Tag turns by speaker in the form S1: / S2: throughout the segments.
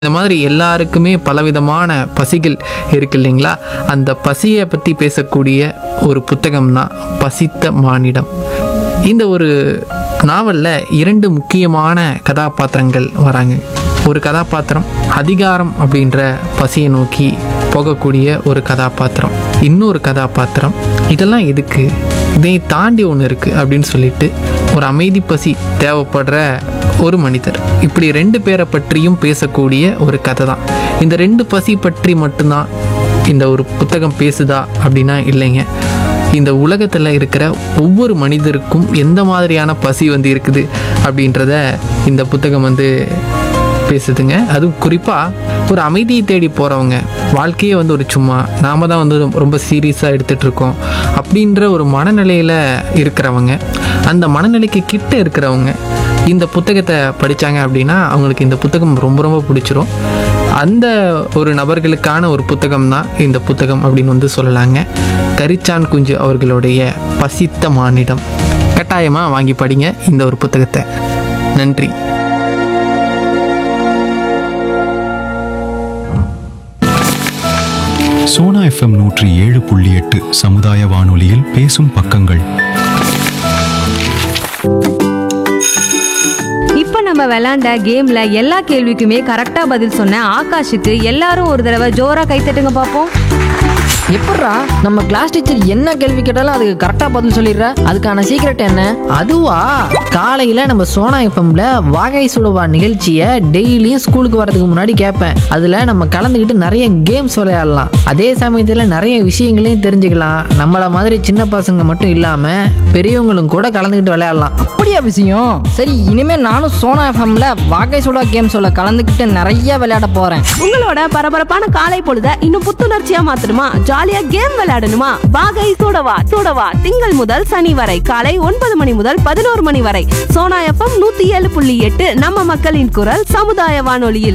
S1: இந்த மாதிரி எல்லாருக்குமே பலவிதமான பசிகள் இருக்கு இல்லைங்களா அந்த பசியை பற்றி பேசக்கூடிய ஒரு புத்தகம் தான் பசித்த மானிடம் இந்த ஒரு நாவலில் இரண்டு முக்கியமான கதாபாத்திரங்கள் வராங்க ஒரு கதாபாத்திரம் அதிகாரம் அப்படின்ற பசியை நோக்கி போகக்கூடிய ஒரு கதாபாத்திரம் இன்னொரு கதாபாத்திரம் இதெல்லாம் எதுக்கு இதை தாண்டி ஒன்று இருக்குது அப்படின்னு சொல்லிட்டு ஒரு அமைதி பசி தேவைப்படுற ஒரு மனிதர் இப்படி ரெண்டு பேரை பற்றியும் பேசக்கூடிய ஒரு கதை தான் இந்த ரெண்டு பசி பற்றி மட்டும்தான் இந்த ஒரு புத்தகம் பேசுதா அப்படின்னா இல்லைங்க இந்த உலகத்தில் இருக்கிற ஒவ்வொரு மனிதருக்கும் எந்த மாதிரியான பசி வந்து இருக்குது அப்படின்றத இந்த புத்தகம் வந்து பேசுதுங்க அதுவும் குறிப்பாக ஒரு அமைதியை தேடி போகிறவங்க வாழ்க்கையே வந்து ஒரு சும்மா நாம தான் வந்து ரொம்ப சீரியஸாக எடுத்துகிட்டு இருக்கோம் அப்படின்ற ஒரு மனநிலையில் இருக்கிறவங்க அந்த மனநிலைக்கு கிட்ட இருக்கிறவங்க இந்த புத்தகத்தை படித்தாங்க அப்படின்னா அவங்களுக்கு இந்த புத்தகம் ரொம்ப ரொம்ப பிடிச்சிரும் அந்த ஒரு நபர்களுக்கான ஒரு புத்தகம் தான் இந்த புத்தகம் அப்படின்னு வந்து சொல்லலாங்க கரிச்சான் குஞ்சு அவர்களுடைய பசித்த மானிடம் கட்டாயமாக வாங்கி படிங்க இந்த ஒரு புத்தகத்தை நன்றி
S2: சோனா எஃப்எம் நூற்றி ஏழு புள்ளி எட்டு சமுதாய வானொலியில் பேசும் பக்கங்கள்
S3: இப்ப நம்ம விளையாண்ட கேம்ல எல்லா கேள்விக்குமே கரெக்டா பதில் சொன்ன ஆகாஷுக்கு எல்லாரும் ஒரு தடவை ஜோரா கைத்தட்டுங்க பாப்போம்
S4: எப்பட்றா நம்ம கிளாஸ் டீச்சர் என்ன கேள்வி கேட்டாலும் அதுக்கு கரெக்டா பதில் சொல்லிடுற அதுக்கான சீக்ரெட் என்ன அதுவா காலையில நம்ம சோனா எஃப்எம்ல வாகை சுடுவா நிகழ்ச்சியை டெய்லியும் ஸ்கூலுக்கு வரதுக்கு முன்னாடி கேட்பேன் அதுல நம்ம கலந்துக்கிட்டு நிறைய கேம்ஸ் விளையாடலாம் அதே சமயத்துல நிறைய விஷயங்களையும் தெரிஞ்சுக்கலாம் நம்மள மாதிரி சின்ன பசங்க மட்டும் இல்லாம பெரியவங்களும் கூட கலந்துக்கிட்டு விளையாடலாம்
S5: அப்படியா விஷயம் சரி இனிமே நானும் சோனா எஃப்எம்ல வாகை சுடா கேம்ஸோட கலந்துக்கிட்டு நிறைய விளையாட போறேன்
S6: உங்களோட பரபரப்பான காலை பொழுத இன்னும் புத்துணர்ச்சியா மாத்தணுமா ஜாலியா கேம் விளையாடணுமா வாகை சூடவா சூடவா திங்கள் முதல் சனி வரை காலை ஒன்பது மணி முதல் பதினோரு மணி வரை சோனா எஃப்எம் நூத்தி ஏழு புள்ளி எட்டு நம்ம மக்களின் குரல் சமுதாய வானொலியில்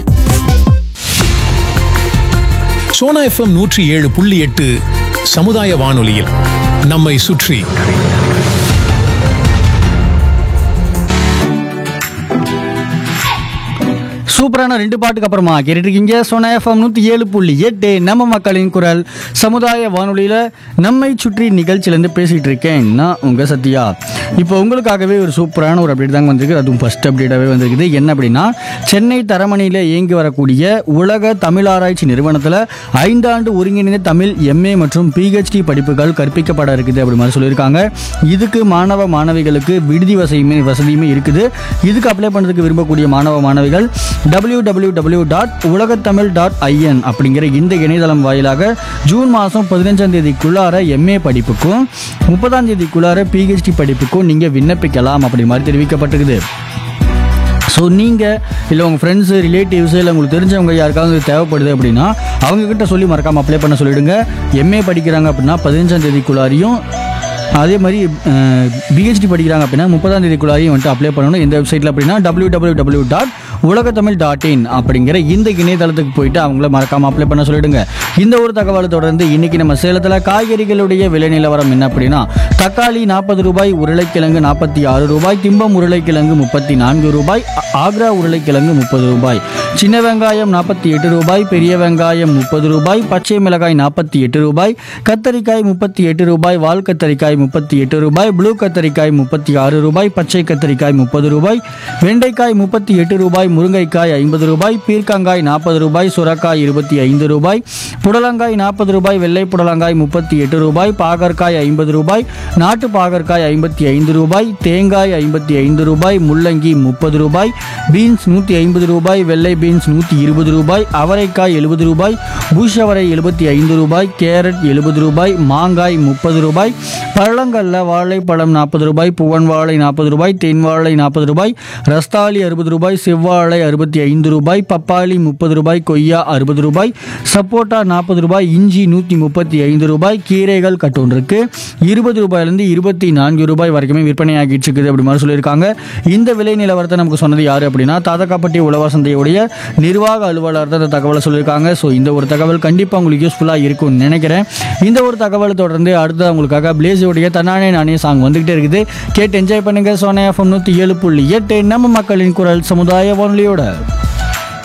S7: சோனா எஃப்எம் நூற்றி ஏழு புள்ளி எட்டு சமுதாய வானொலியில் நம்மை சுற்றி
S8: சூப்பரான ரெண்டு பாட்டுக்கு அப்புறமா கேட்டுட்டு இருக்கீங்க சோனா எஃப்எம் நூற்றி ஏழு புள்ளி எட்டு நம்ம மக்களின் குரல் சமுதாய வானொலியில் நம்மை சுற்றி நிகழ்ச்சியிலேருந்து பேசிகிட்டு இருக்கேன் நான் உங்கள் சத்யா இப்போ உங்களுக்காகவே ஒரு சூப்பரான ஒரு அப்டேட் தாங்க வந்திருக்கு அதுவும் ஃபஸ்ட் அப்டேட்டாகவே வந்திருக்குது என்ன அப்படின்னா சென்னை தரமணியில் இயங்கி வரக்கூடிய உலக தமிழ் ஆராய்ச்சி நிறுவனத்தில் ஐந்தாண்டு ஒருங்கிணைந்த தமிழ் எம்ஏ மற்றும் பிஹெச்டி படிப்புகள் கற்பிக்கப்பட இருக்குது அப்படி மாதிரி சொல்லியிருக்காங்க இதுக்கு மாணவ மாணவிகளுக்கு விடுதி வசதியுமே வசதியுமே இருக்குது இதுக்கு அப்ளை பண்ணுறதுக்கு விரும்பக்கூடிய மாணவ மாணவிகள் W W W dot Ulagathamizh dot IN அப்படிங்கிற இந்த இணையதளம் வாயிலாக ஜூன் மாதம் பதினஞ்சாம் தேதிக்குள்ளார எம்ஏ படிப்புக்கும் முப்பதாம் தேதிக்குள்ளார பிஹெச்டி படிப்புக்கும் நீங்கள் விண்ணப்பிக்கலாம் அப்படி மாதிரி தெரிவிக்கப்பட்டிருக்குது ஸோ நீங்கள் இல்லை உங்கள் ஃப்ரெண்ட்ஸு ரிலேட்டிவ்ஸு இல்லை உங்களுக்கு தெரிஞ்சவங்க யாருக்காவது இது தேவைப்படுது அப்படின்னா அவங்கக்கிட்ட சொல்லி மறக்காமல் அப்ளை பண்ண சொல்லிவிடுங்க எம்ஏ படிக்கிறாங்க அப்படின்னா பதினஞ்சாம் தேதிக்குள்ளாரையும் அதே மாதிரி பிஹெச்டி படிக்கிறாங்க அப்படின்னா முப்பதாம் தேதிக்குள்ளாரையும் வந்துட்டு அப்ளை பண்ணணும் இந்த வெப்சைட்டில் அப்படின்னா W W W dot Ulagathamizh dot in அப்படிங்கிற இந்த இணையதளத்துக்கு போயிட்டு அவங்கள மறக்காமல் அப்ளை பண்ண சொல்லிடுங்க இந்த ஒரு தகவலை தொடர்ந்து இன்னைக்கு நம்ம சேலத்தில் காய்கறிகளுடைய விலை நிலவரம் என்ன அப்படின்னா தக்காளி நாற்பது ரூபாய் உருளைக்கிழங்கு நாற்பத்தி ஆறு ரூபாய் திம்பம் உருளைக்கிழங்கு முப்பத்தி நான்கு ரூபாய் ஆ- ஆக்ரா உருளைக்கிழங்கு முப்பது ரூபாய் சின்ன வெங்காயம் நாற்பத்தி எட்டு ரூபாய் பெரிய வெங்காயம் முப்பது ரூபாய் பச்சை மிளகாய் நாற்பத்தி எட்டு ரூபாய் கத்தரிக்காய் முப்பத்தி எட்டு ரூபாய் வால் கத்தரிக்காய் முப்பத்தி எட்டு ரூபாய் ப்ளூ கத்தரிக்காய் முப்பத்தி ஆறு ரூபாய் பச்சை கத்தரிக்காய் முப்பது ரூபாய் வெண்டைக்காய் முப்பத்தி எட்டு ரூபாய் முருங்கைக்காய் ஐம்பது ரூபாய் பீர்க்கங்காய் நாற்பது ரூபாய் சுரக்காய் இருபத்தி ஐந்து ரூபாய் புடலங்காய் நாற்பது ரூபாய் வெள்ளை புடலங்காய் முப்பத்தி எட்டு ரூபாய் பாகற்காய் ஐம்பது ரூபாய் நாட்டு பாகற்காய் ஐம்பத்தி ஐந்து ரூபாய் தேங்காய் ஐம்பத்தி ஐந்து ரூபாய் முள்ளங்கி முப்பது ரூபாய் பீன்ஸ் நூற்றி ஐம்பது ரூபாய் வெள்ளை பீன்ஸ் நூற்றி இருபது ரூபாய் அவரைக்காய் எழுபது ரூபாய் புஷ் அவரை எழுபத்தி ஐந்து ரூபாய் கேரட் எழுபது ரூபாய் மாங்காய் முப்பது ரூபாய் பழங்கள்ல வாழைப்பழம் நாற்பது ரூபாய் புவன் வாழை நாற்பது ரூபாய் தென் வாழை நாற்பது ரூபாய் ரஸ்தாளி அறுபது ரூபாய் செவ்வாழை அறுபத்தி ஐந்து ரூபாய் பப்பாளி முப்பது ரூபாய் கொய்யா அறுபது ரூபாய் சப்போட்டா நாற்பது ரூபாய் இஞ்சி நூற்றி முப்பத்தி ஐந்து ரூபாய் கீரைகள் கட்டொன்றுக்கு இருபது ரூபாயிலிருந்து இருபத்தி நான்கு ரூபாய் வரைக்குமே விற்பனை ஆகிட்டு இருக்குது அப்படி மாதிரி சொல்லியிருக்காங்க இந்த விலை நிலவரத்தை நமக்கு சொன்னது யார் அப்படின்னா தாதகாப்பட்டி உழவர் சந்தையுடைய நிர்வாக அலுவலர் தான் இந்த தகவலை சொல்லியிருக்காங்க ஸோ இந்த ஒரு தகவல் கண்டிப்பாக உங்களுக்கு யூஸ்ஃபுல்லாக இருக்கும்னு நினைக்கிறேன் இந்த ஒரு தகவலை தொடர்ந்து அடுத்து உங்களுக்காக பிளேஸுடைய தன்னானே நானே சாங் வந்துகிட்டே இருக்குது கேட்டு என்ஜாய் பண்ணுங்க சோனா எஃப்எம் நூற்றி ஏழு புள்ளி எட்டு நம்ம மக்களின் குரல் சமுதாய வானொலியோட